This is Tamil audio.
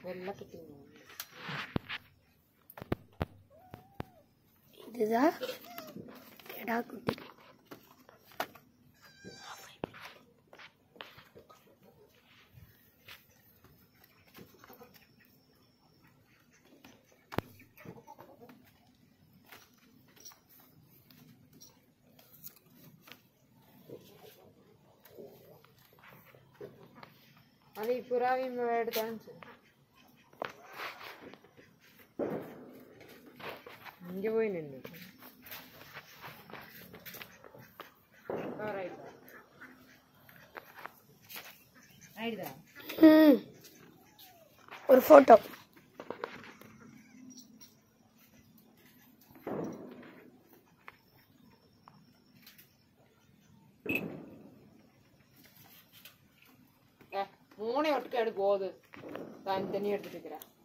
வெள்ளக்குட்டி இதுதான் கெடா குட்டி அது புறாவையும் எடுத்தாச்சு இங்க போய் நின்று ரைட்டா ரைட்டா ம் ஒரு ஃபோட்டோ மூணே ஒட்டுக்கு எடு போகுது தனி தண்ணி எடுத்துட்டு இருக்கிறேன்